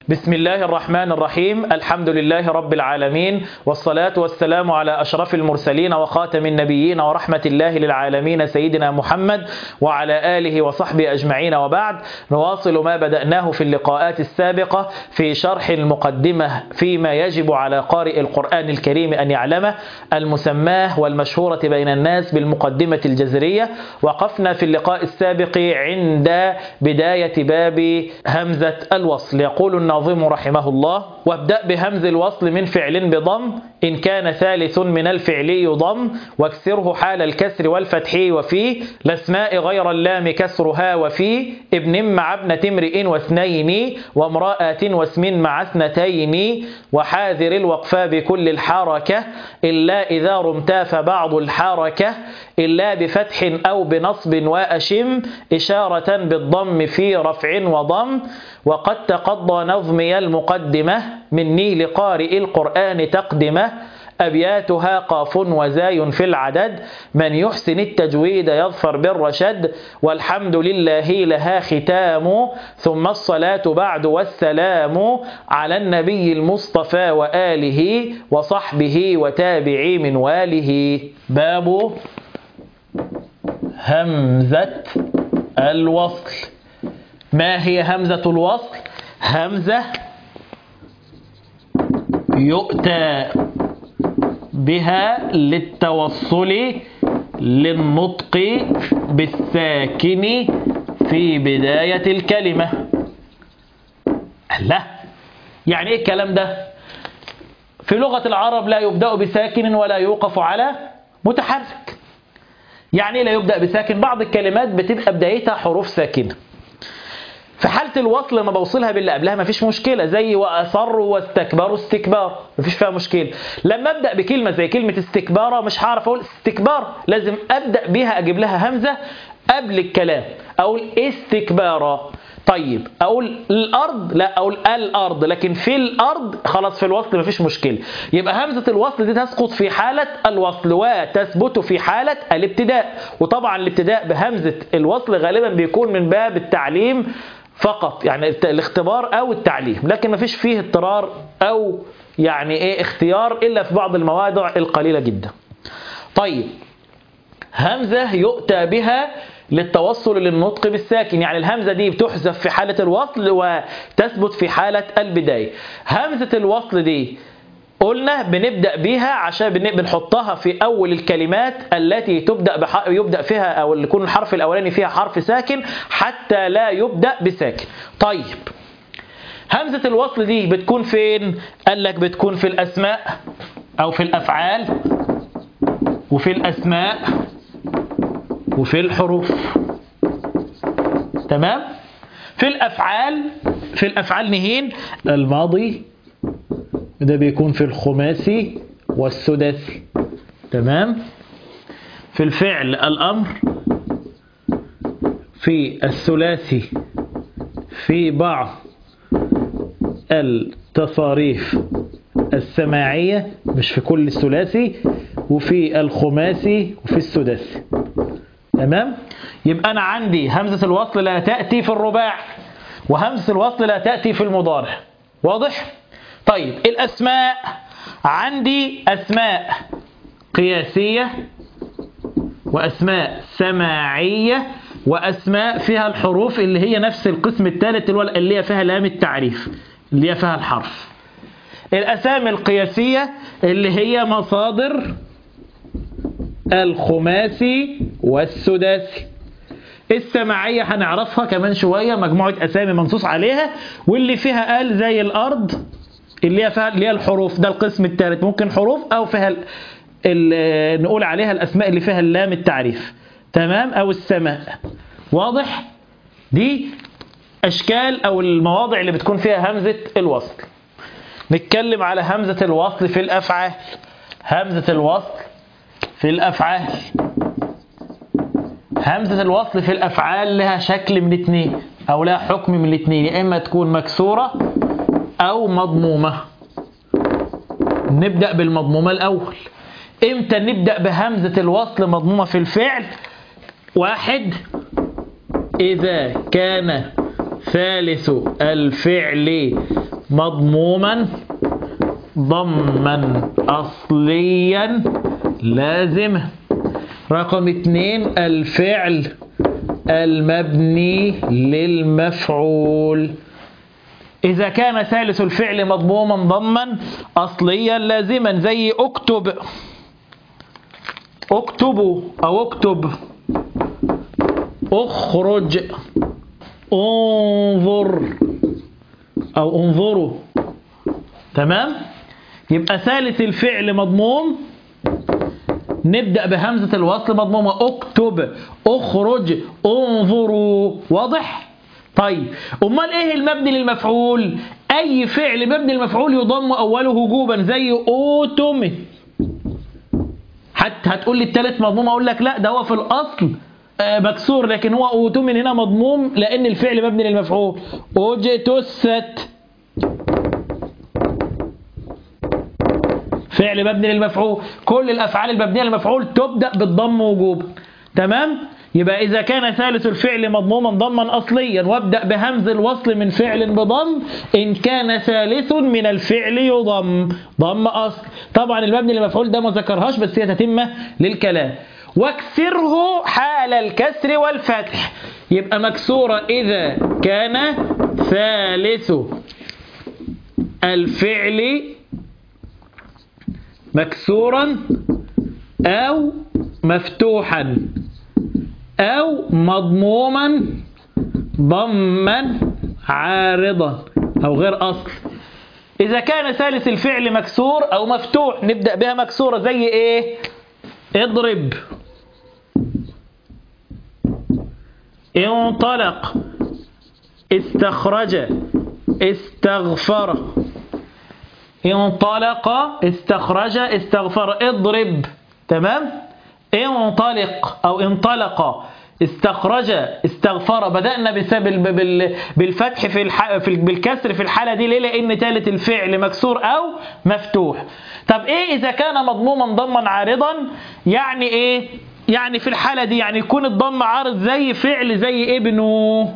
بسم الله الرحمن الرحيم الحمد لله رب العالمين والصلاة والسلام على أشرف المرسلين وخاتم النبيين ورحمة الله للعالمين سيدنا محمد وعلى آله وصحبه أجمعين وبعد نواصل ما بدأناه في اللقاءات السابقة في شرح المقدمة فيما يجب على قارئ القرآن الكريم أن يعلمه المسماه والمشهورة بين الناس بالمقدمة الجزرية وقفنا في اللقاء السابق عند بداية باب همزة الوصل يقول الناظم رحمه الله وابدأ بهمز الوصل من فعل بضم إن كان ثالث من الفعل يضم واكسره حال الكسر والفتح وفي الأسماء غير اللام كسرها وفي ابن مع ابنة امرئ واثنين وامرأة واسم مع اثنتين وحاذر الوقفة بكل الحركة إلا إذا رمتا فبعض الحركة إلا بفتح أو بنصب وأشم إشارة بالضم في رفع وضم وقد تقضى نظمي المقدمة مني لقارئ القرآن تقدمه أبياتها قاف وزاي في العدد من يحسن التجويد يظفر بالرشد والحمد لله لها ختام ثم الصلاة بعد والسلام على النبي المصطفى وآله وصحبه وتابعي من واله باب همزة الوصل ما هي همزة الوصل همزة يؤتى بها للتوصل للنطق بالساكن في بداية الكلمة لا يعني ايه الكلام ده في لغة العرب لا يبدأ بساكن ولا يوقف على متحرك يعني لا يبدأ بساكن بعض الكلمات بتبقى بدايتها حروف ساكنه في حالة الوصل لما بوصلها باللي قبلها مفيش مشكلة زي وأصروا واستكبروا استكبار مفيش فيها مشكلة لما أبدأ بكلمة زي كلمة استكبارة مش هعرف أقول استكبار لازم أبدأ بيها أجيب لها همزة قبل الكلام أقول استكبارا طيب أقول الأرض لا أقول الأرض لكن في الأرض خلاص في الوصل مفيش مشكلة يبقى همزة الوصل دي تسقط في حالة الوصل وتثبت في حالة الابتداء وطبعا الابتداء بهمزة الوصل غالبا بيكون من باب التعليم فقط يعني الاختبار او التعليم لكن ما فيش فيه اضطرار او يعني ايه اختيار الا في بعض المواضع القليله جدا طيب همزه يؤتى بها للتوصل للنطق بالساكن يعني الهمزه دي بتحذف في حاله الوصل وتثبت في حاله البدايه همزه الوصل دي قلنا بنبدأ بيها عشان بنحطها في أول الكلمات التي تبدأ بح... يبدأ فيها أو يكون الحرف الأولاني فيها حرف ساكن حتى لا يبدأ بساكن طيب همزة الوصل دي بتكون فين؟ قال لك بتكون في الأسماء أو في الأفعال وفي الأسماء وفي الحروف تمام؟ في الأفعال في الأفعال نهين الماضي ده بيكون في الخماسي والسداسي تمام في الفعل الأمر في الثلاثي في بعض التصاريف السماعية مش في كل الثلاثي وفي الخماسي وفي السداسي تمام يبقى أنا عندي همزة الوصل لا تأتي في الرباع وهمزة الوصل لا تأتي في المضارع واضح؟ طيب الأسماء عندي أسماء قياسية وأسماء سماعية وأسماء فيها الحروف اللي هي نفس القسم الثالث اللي هي فيها لام التعريف اللي هي فيها الحرف الأسامي القياسية اللي هي مصادر الخماسي والسداسي السماعية هنعرفها كمان شوية مجموعة أسامي منصوص عليها واللي فيها قال زي الأرض اللي هي فيها اللي هي الحروف ده القسم الثالث ممكن حروف او فيها ال ال نقول عليها الاسماء اللي فيها اللام التعريف تمام او السماء واضح دي اشكال او المواضع اللي بتكون فيها همزه الوصل نتكلم على همزه الوصل في الافعال همزه الوصل في الافعال همزه الوصل في الافعال لها شكل من اثنين او لها حكم من الاثنين يا اما تكون مكسوره أو مضمومة نبدأ بالمضمومة الأول إمتى نبدأ بهمزة الوصل مضمومة في الفعل واحد إذا كان ثالث الفعل مضموما ضما أصليا لازما رقم اتنين الفعل المبني للمفعول إذا كان ثالث الفعل مضموما ضما أصليا لازما زي اكتب اكتبوا أو اكتب اخرج انظر أو انظروا تمام يبقى ثالث الفعل مضموم نبدأ بهمزة الوصل مضمومة اكتب اخرج انظروا واضح طيب امال ايه المبني للمفعول اي فعل مبني للمفعول يضم اوله وجوبا زي اوتم حتى هتقول لي التالت مضموم اقول لك لا ده هو في الاصل آه، مكسور لكن هو اوتم هنا مضموم لان الفعل مبني للمفعول اوجتست فعل مبني للمفعول كل الافعال المبنيه للمفعول تبدا بالضم وجوبا تمام يبقى اذا كان ثالث الفعل مضموما ضما اصليا وابدا بهمز الوصل من فعل بضم ان كان ثالث من الفعل يضم ضم اصل طبعا المبني للمفعول ده ما ذكرهاش بس هي تتمه للكلام واكسره حال الكسر والفتح يبقى مكسوره اذا كان ثالث الفعل مكسورا أو مفتوحا أو مضموما ضما عارضا أو غير أصل إذا كان ثالث الفعل مكسور أو مفتوح نبدأ بها مكسورة زي إيه اضرب انطلق استخرج استغفر انطلق استخرج استغفر اضرب تمام انطلق او انطلق استخرج استغفر بدأنا بسبب بال- بالفتح في الح... في ال- بالكسر في الحالة دي ليه لأن ثالث الفعل مكسور أو مفتوح طب إيه إذا كان مضموما ضما عارضا يعني إيه يعني في الحالة دي يعني يكون الضم عارض زي فعل زي ابنوا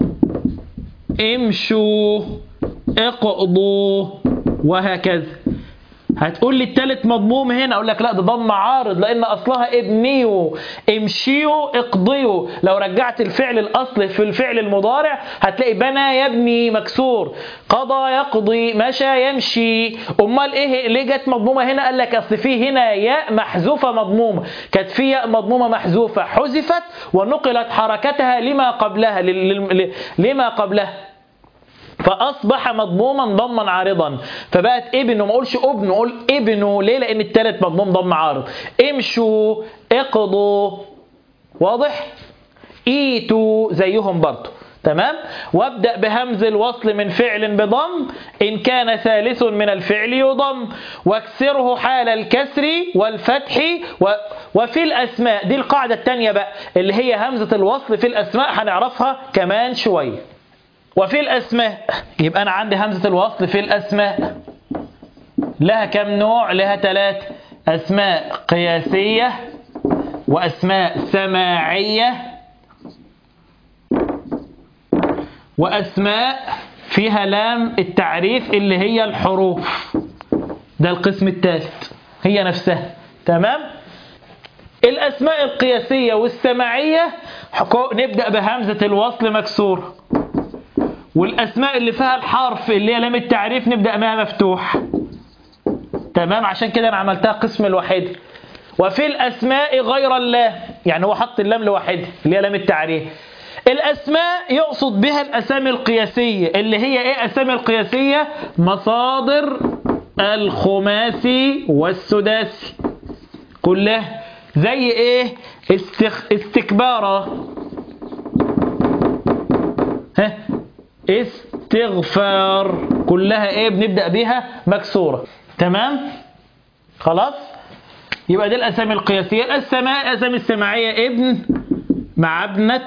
امشوا اقضوا وهكذا هتقول لي التالت مضموم هنا اقول لك لا ده ضم عارض لان اصلها ابنيوا امشيوا اقضيوا لو رجعت الفعل الاصل في الفعل المضارع هتلاقي بنى يبني مكسور قضى يقضي مشى يمشي امال ايه ليه جت مضمومه هنا قال لك اصل في هنا ياء محذوفه مضمومه كانت في ياء مضمومه محذوفه حذفت ونقلت حركتها لما قبلها لل- لل- لما قبلها فاصبح مضموما ضما عارضا فبقت ابنه ما اقولش ابنه اقول ابنه ليه لان التالت مضموم ضم عارض امشوا اقضوا واضح ايتوا زيهم برضه تمام وابدا بهمز الوصل من فعل بضم ان كان ثالث من الفعل يضم واكسره حال الكسر والفتح و وفي الاسماء دي القاعده الثانيه بقى اللي هي همزه الوصل في الاسماء هنعرفها كمان شويه وفي الأسماء يبقى أنا عندي همزة الوصل في الأسماء لها كم نوع لها ثلاث أسماء قياسية وأسماء سماعية وأسماء فيها لام التعريف اللي هي الحروف ده القسم الثالث هي نفسها تمام الأسماء القياسية والسماعية حكو- نبدأ بهمزة الوصل مكسورة والاسماء اللي فيها الحرف اللي هي لام التعريف نبدا بها مفتوح تمام عشان كده انا عملتها قسم لوحدها وفي الاسماء غير الله يعني هو حط اللام لوحدها اللي هي لام التعريف الاسماء يقصد بها الاسامي القياسيه اللي هي ايه اسامي القياسيه مصادر الخماسي والسداسي كلها زي ايه استخ... استكبارا ها استغفار كلها ايه بنبدأ بيها مكسورة تمام خلاص يبقى دي الاسامي القياسية الاسماء الاسامي السماعية ابن مع ابنة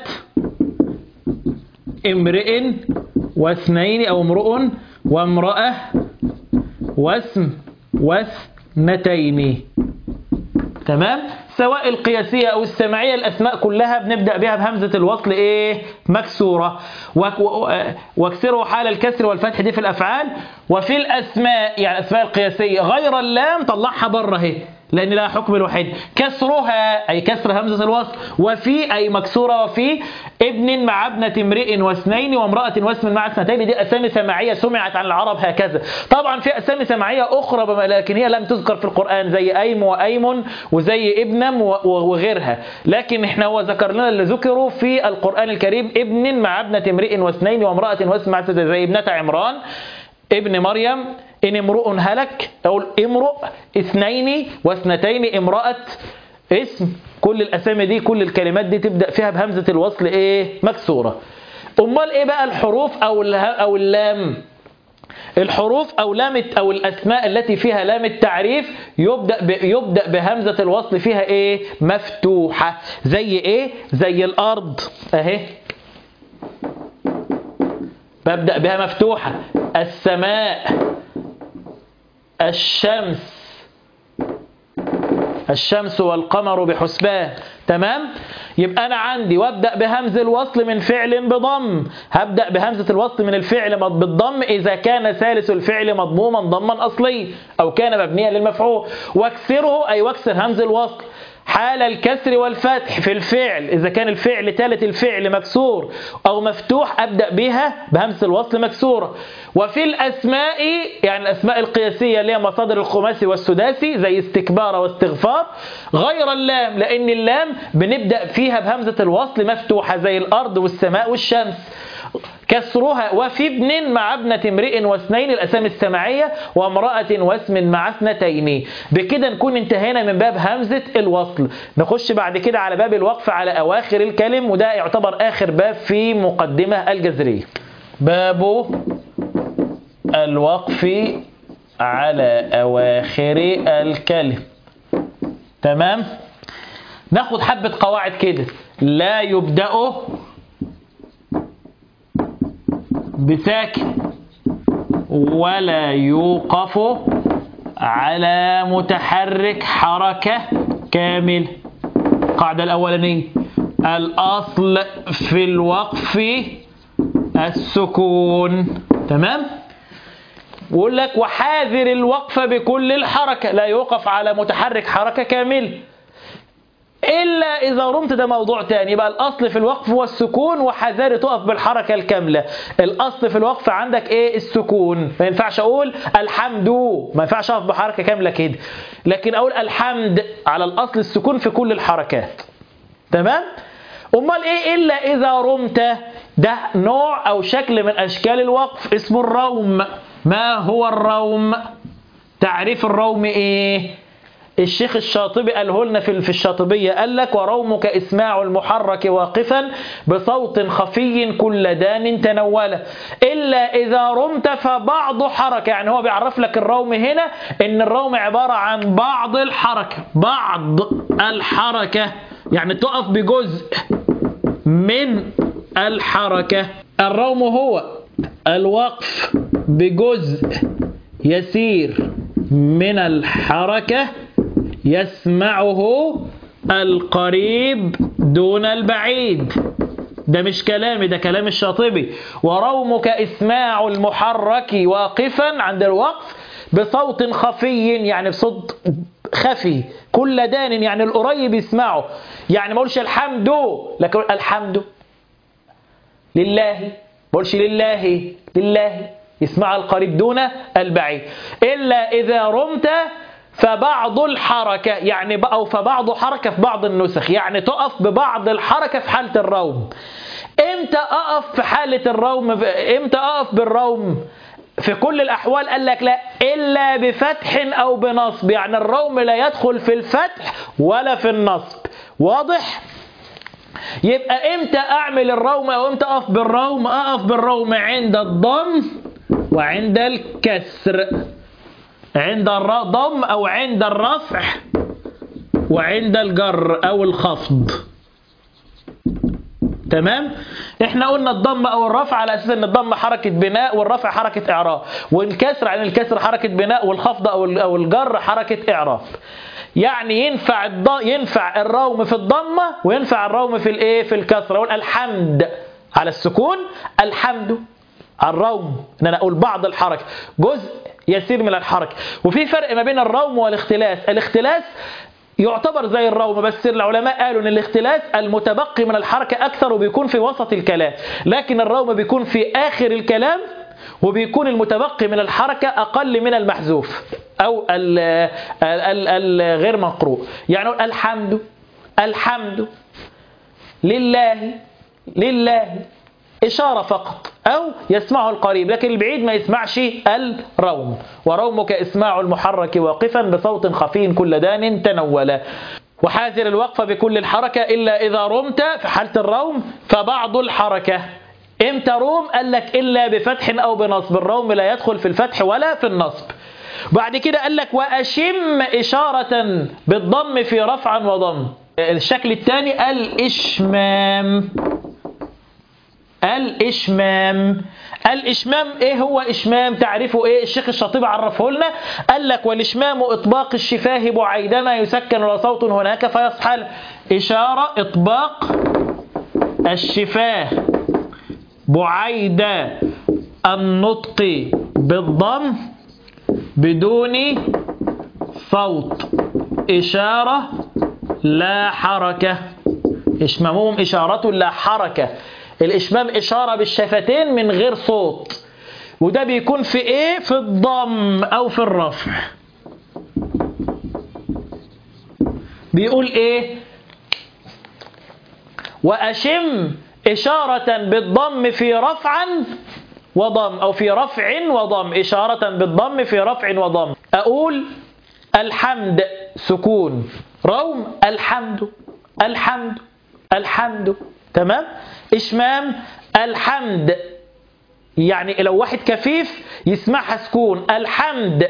امرئ واثنين او امرؤ وامرأة واسم واثنتين تمام سواء القياسية أو السماعية الأسماء كلها بنبدأ بها بهمزة الوصل إيه مكسورة وك- و- واكسره حال الكسر والفتح دي في الأفعال وفي الأسماء يعني الأسماء القياسية غير اللام طلعها بره اهي لأن لها حكم الوحيد كسرها أي كسر همزة الوصل وفي أي مكسورة وفي ابن مع ابنة امرئ واثنين وامرأة واسم مع اثنتين دي أسامي سماعية سمعت عن العرب هكذا طبعا في أسامي سماعية أخرى بما- لكن هي لم تذكر في القرآن زي أيم وأيمن وزي ابنم و- و- وغيرها لكن احنا هو ذكر لنا اللي ذكروا في القرآن الكريم ابن مع ابنة امرئ واثنين وامرأة واسم مع اثنتين زي ابنة عمران ابن مريم إن امرؤ هلك أقول امرؤ اثنين واثنتين امرأة اسم كل الأسامي دي كل الكلمات دي تبدأ فيها بهمزة الوصل إيه مكسورة أمال إيه بقى الحروف أو اله- أو اللام الحروف أو لام أو الأسماء التي فيها لام التعريف يبدأ ب... يبدأ بهمزة الوصل فيها إيه مفتوحة زي إيه زي الأرض أهي ببدأ بها مفتوحة السماء الشمس الشمس والقمر بحسبان تمام يبقى أنا عندي وابدأ بهمز الوصل من فعل بضم هبدأ بهمزة الوصل من الفعل مض- بالضم إذا كان ثالث الفعل مضموما ضما أصلي أو كان مبنيا للمفعول واكسره أي واكسر همز الوصل حال الكسر والفتح في الفعل إذا كان الفعل ثالث الفعل مكسور أو مفتوح أبدأ بها بهمزة الوصل مكسورة وفي الأسماء يعني الأسماء القياسية اللي هي مصادر الخماسي والسداسي زي استكبار واستغفار غير اللام لأن اللام بنبدأ فيها بهمزة الوصل مفتوحة زي الأرض والسماء والشمس كسرها وفي ابن مع ابنة امرئ واثنين الأسامي السماعية وامرأة واسم مع اثنتين بكده نكون انتهينا من باب همزة الوصل نخش بعد كده على باب الوقف على أواخر الكلم وده يعتبر آخر باب في مقدمة الجزرية باب الوقف على أواخر الكلم تمام ناخد حبة قواعد كده لا يبدأ بساكن ولا يوقف على متحرك حركة كامل القاعدة الأولانية الأصل في الوقف السكون تمام ويقول لك وحاذر الوقف بكل الحركة لا يوقف على متحرك حركة كامل إلا إذا رمت ده موضوع تاني يبقى الأصل في الوقف هو السكون وحذاري تقف بالحركة الكاملة الأصل في الوقف عندك إيه السكون ما ينفعش أقول الحمد ما ينفعش أقف بحركة كاملة كده لكن أقول الحمد على الأصل السكون في كل الحركات تمام أمال إيه إلا إذا رمت ده نوع أو شكل من أشكال الوقف اسمه الروم ما هو الروم تعريف الروم إيه الشيخ الشاطبي قاله لنا في في الشاطبية قال لك ورومك إسماع المحرك واقفا بصوت خفي كل دان تنوله إلا إذا رمت فبعض حركة يعني هو بيعرف لك الروم هنا إن الروم عبارة عن بعض الحركة بعض الحركة يعني تقف بجزء من الحركة الروم هو الوقف بجزء يسير من الحركة يسمعه القريب دون البعيد ده مش كلامي ده كلام الشاطبي ورومك إسماع المحرك واقفا عند الوقف بصوت خفي يعني بصوت خفي كل دان يعني القريب يسمعه يعني ما اقولش الحمد لكن أقول الحمد لله ما اقولش لله لله يسمع القريب دون البعيد إلا إذا رمت فبعض الحركة يعني أو فبعض حركة في بعض النسخ يعني تقف ببعض الحركة في حالة الروم امتى أقف في حالة الروم امتى أقف بالروم في كل الأحوال قال لك لا إلا بفتح أو بنصب يعني الروم لا يدخل في الفتح ولا في النصب واضح؟ يبقى امتى أعمل الروم أو امتى أقف بالروم أقف بالروم عند الضم وعند الكسر عند الضم أو عند الرفع وعند الجر أو الخفض تمام احنا قلنا الضم او الرفع على اساس ان الضم حركه بناء والرفع حركه اعراب والكسر عن الكسر حركه بناء والخفض او او الجر حركه اعراب يعني ينفع الض... ينفع الروم في الضمة وينفع الروم في الايه في الكسرة اقول الحمد على السكون الحمد على الروم ان انا اقول بعض الحركة جزء يسير من الحركة وفي فرق ما بين الروم والاختلاس الاختلاس يعتبر زي الروم بس العلماء قالوا ان الاختلاس المتبقي من الحركة اكثر وبيكون في وسط الكلام لكن الروم بيكون في اخر الكلام وبيكون المتبقي من الحركة أقل من المحذوف أو الغير مقروء يعني الحمد الحمد لله لله إشارة فقط أو يسمعه القريب لكن البعيد ما يسمعش الروم ورومك إسماع المحرك واقفا بصوت خفي كل دان تنولا وحاذر الوقفة بكل الحركة إلا إذا رمت في حالة الروم فبعض الحركة امتى روم قال لك إلا بفتح أو بنصب الروم لا يدخل في الفتح ولا في النصب بعد كده قال لك وأشم إشارة بالضم في رفعا وضم الشكل الثاني الإشمام الإشمام الإشمام إيه هو إشمام تعرفه إيه الشيخ الشاطبي عرفه لنا قال لك والإشمام إطباق الشفاه بعيدما يسكن ولا صوت هناك فيصحل إشارة إطباق الشفاه بعيد النطق بالضم بدون صوت إشارة لا حركة إشمامهم إشارة لا حركة الإشمام إشارة بالشفتين من غير صوت وده بيكون في إيه في الضم أو في الرفع بيقول إيه وأشم إشارة بالضم في رفعا وضم أو في رفع وضم إشارة بالضم في رفع وضم أقول الحمد سكون روم الحمد الحمد الحمد تمام إشمام الحمد يعني لو واحد كفيف يسمعها سكون الحمد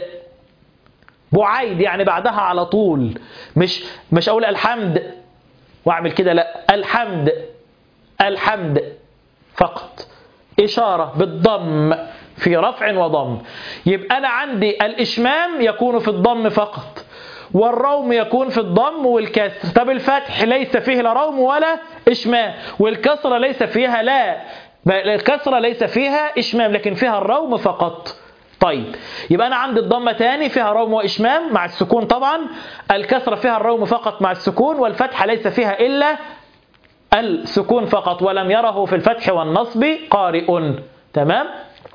بعيد يعني بعدها على طول مش مش أقول الحمد واعمل كده لا الحمد الحمد فقط إشارة بالضم في رفع وضم يبقى أنا عندي الإشمام يكون في الضم فقط والروم يكون في الضم والكسر طب الفتح ليس فيه لا روم ولا إشمام والكسرة ليس فيها لا الكسرة ليس فيها إشمام لكن فيها الروم فقط طيب يبقى أنا عندي الضمة تاني فيها روم وإشمام مع السكون طبعا الكسرة فيها الروم فقط مع السكون والفتحة ليس فيها إلا السكون فقط ولم يره في الفتح والنصب قارئ تمام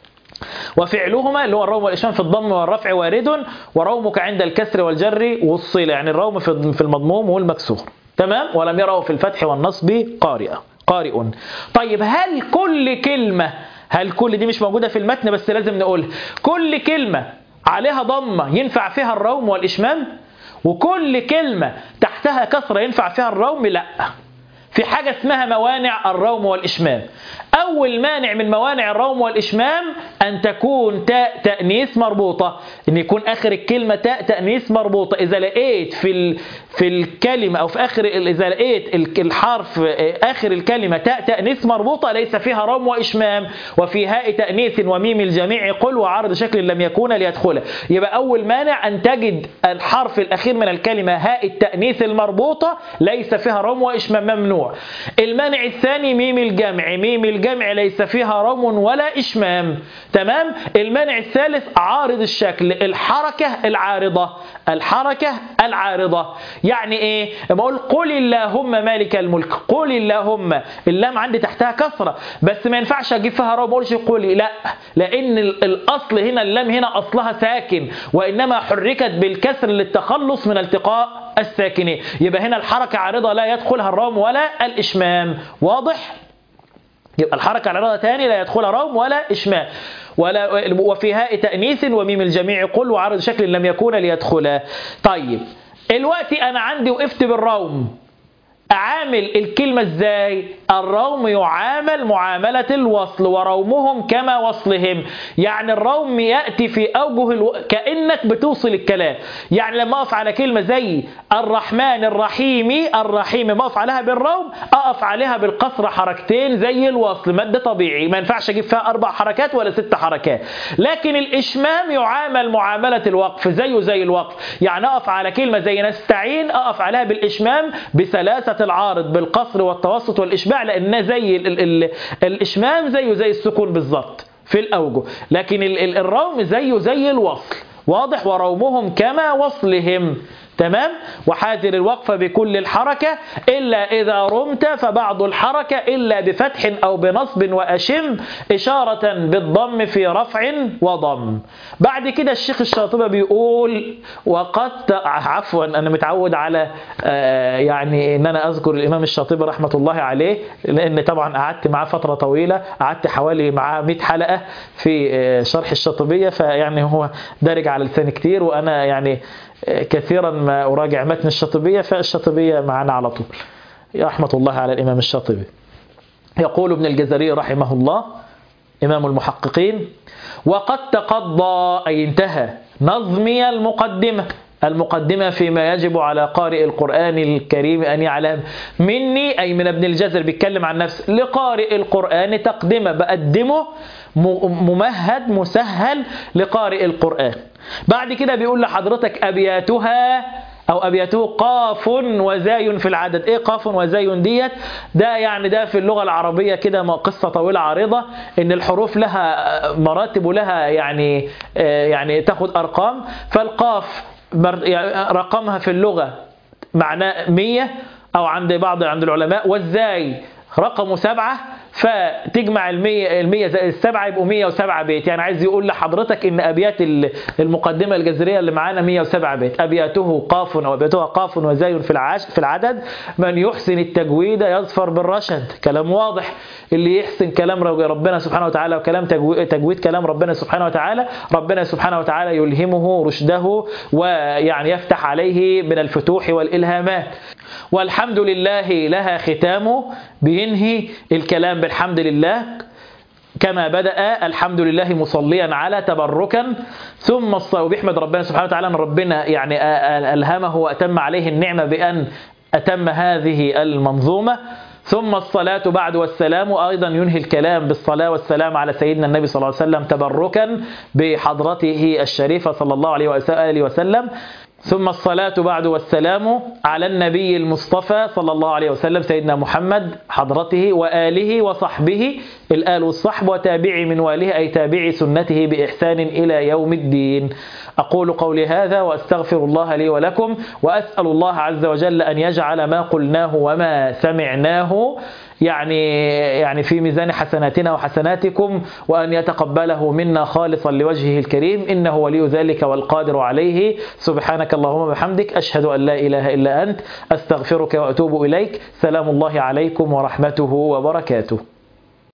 وفعلهما اللي هو الروم والإشمام في الضم والرفع وارد ورومك عند الكسر والجر والصلة يعني الروم في المضموم والمكسور تمام ولم يره في الفتح والنصب قارئ قارئ طيب هل كل كلمة هل كل دي مش موجودة في المتن بس لازم نقولها كل كلمة عليها ضمة ينفع فيها الروم والإشمام وكل كلمة تحتها كسرة ينفع فيها الروم لا في حاجة اسمها موانع الروم والإشمام أول مانع من موانع الروم والإشمام أن تكون تاء تأنيث مربوطة أن يكون آخر الكلمة تاء تأنيث مربوطة إذا لقيت في ال... في الكلمة أو في آخر إذا لقيت الحرف آخر الكلمة تاء تأنيث مربوطة ليس فيها روم وإشمام وفي هاء تأنيث وميم الجميع قل وعرض شكل لم يكون ليدخله يبقى أول مانع أن تجد الحرف الأخير من الكلمة هاء التأنيث المربوطة ليس فيها روم وإشمام ممنوع المانع الثاني ميم الجمع ميم الجمع ليس فيها روم ولا إشمام تمام المانع الثالث عارض الشكل الحركة العارضة الحركة العارضة يعني ايه لما اقول قل اللهم مالك الملك قل اللهم اللام عندي تحتها كسرة بس ما ينفعش اجيب فيها روم ما اقولش قولي لا لان الاصل هنا اللام هنا اصلها ساكن وانما حركت بالكسر للتخلص من التقاء الساكنين يبقى هنا الحركة عارضة لا يدخلها الروم ولا الإشمام واضح؟ يبقى الحركة العارضة تاني لا يدخلها روم ولا إشمام ولا وفي هاء تأنيث وميم الجميع قل وعرض شكل لم يكون ليدخلا طيب الوقت أنا عندي وقفت بالروم أعامل الكلمة ازاي الروم يعامل معاملة الوصل ورومهم كما وصلهم يعني الروم يأتي في أوجه الو... كأنك بتوصل الكلام يعني لما أقف على كلمة زي الرحمن الرحيم الرحيم ما أقف عليها بالروم أقف عليها بالقصر حركتين زي الوصل مد طبيعي ما ينفعش أجيب فيها أربع حركات ولا ست حركات لكن الإشمام يعامل معاملة الوقف زيه زي الوقف يعني أقف على كلمة زي نستعين أقف عليها بالإشمام بثلاثة العارض بالقصر والتوسط والإشباع لأنها زي ال ال ال الإشمام زيه زي السكون بالظبط في الأوجه لكن ال ال الروم زيه زي الوصل واضح ورومهم كما وصلهم تمام وحاذر الوقف بكل الحركة إلا إذا رمت فبعض الحركة إلا بفتح أو بنصب وأشم إشارة بالضم في رفع وضم بعد كده الشيخ الشاطبي بيقول وقد عفوا أنا متعود على آه يعني أن أنا أذكر الإمام الشاطبي رحمة الله عليه لأن طبعا قعدت معاه فترة طويلة قعدت حوالي معاه 100 حلقة في آه شرح الشاطبية فيعني هو دارج على لساني كتير وأنا يعني كثيرا ما أراجع متن الشاطبية فالشاطبية معنا على طول رحمة الله على الإمام الشاطبي يقول ابن الجزري رحمه الله إمام المحققين وقد تقضى أي انتهى نظمي المقدمة المقدمة فيما يجب على قارئ القرآن الكريم أن يعلم مني أي من ابن الجزر بيتكلم عن نفسه لقارئ القرآن تقدمة بقدمه ممهد مسهل لقارئ القرآن بعد كده بيقول لحضرتك أبياتها أو أبياته قاف وزاي في العدد إيه قاف وزاي ديت ده يعني ده في اللغة العربية كده قصة طويلة عريضة إن الحروف لها مراتب ولها يعني يعني تاخد أرقام فالقاف رقمها في اللغة معناه 100 أو عند بعض عند العلماء والزاي رقمه سبعة فتجمع المية, المية زائد السبعة يبقوا 107 بيت يعني عايز يقول لحضرتك ان ابيات المقدمة الجذرية اللي معانا 107 بيت ابياته قاف او ابياتها قاف وزاي في العاش في العدد من يحسن التجويد يظفر بالرشد كلام واضح اللي يحسن كلام ربنا سبحانه وتعالى وكلام تجويد كلام ربنا سبحانه وتعالى ربنا سبحانه وتعالى يلهمه رشده ويعني يفتح عليه من الفتوح والإلهامات والحمد لله لها ختام بينهي الكلام بالحمد لله كما بدأ الحمد لله مصليا على تبركا ثم الصلاة وبيحمد ربنا سبحانه وتعالى أن ربنا يعني ألهمه وأتم عليه النعمة بأن أتم هذه المنظومة ثم الصلاة بعد والسلام أيضا ينهي الكلام بالصلاة والسلام على سيدنا النبي صلى الله عليه وسلم تبركا بحضرته الشريفة صلى الله عليه وآله وسلم ثم الصلاة بعد والسلام على النبي المصطفى صلى الله عليه وسلم سيدنا محمد حضرته وآله وصحبه الآل والصحب وتابعي من واله أي تابعي سنته بإحسان إلى يوم الدين أقول قولي هذا وأستغفر الله لي ولكم وأسأل الله عز وجل أن يجعل ما قلناه وما سمعناه يعني يعني في ميزان حسناتنا وحسناتكم وأن يتقبله منا خالصا لوجهه الكريم إنه ولي ذلك والقادر عليه سبحانك اللهم وبحمدك أشهد أن لا إله إلا أنت أستغفرك وأتوب إليك سلام الله عليكم ورحمته وبركاته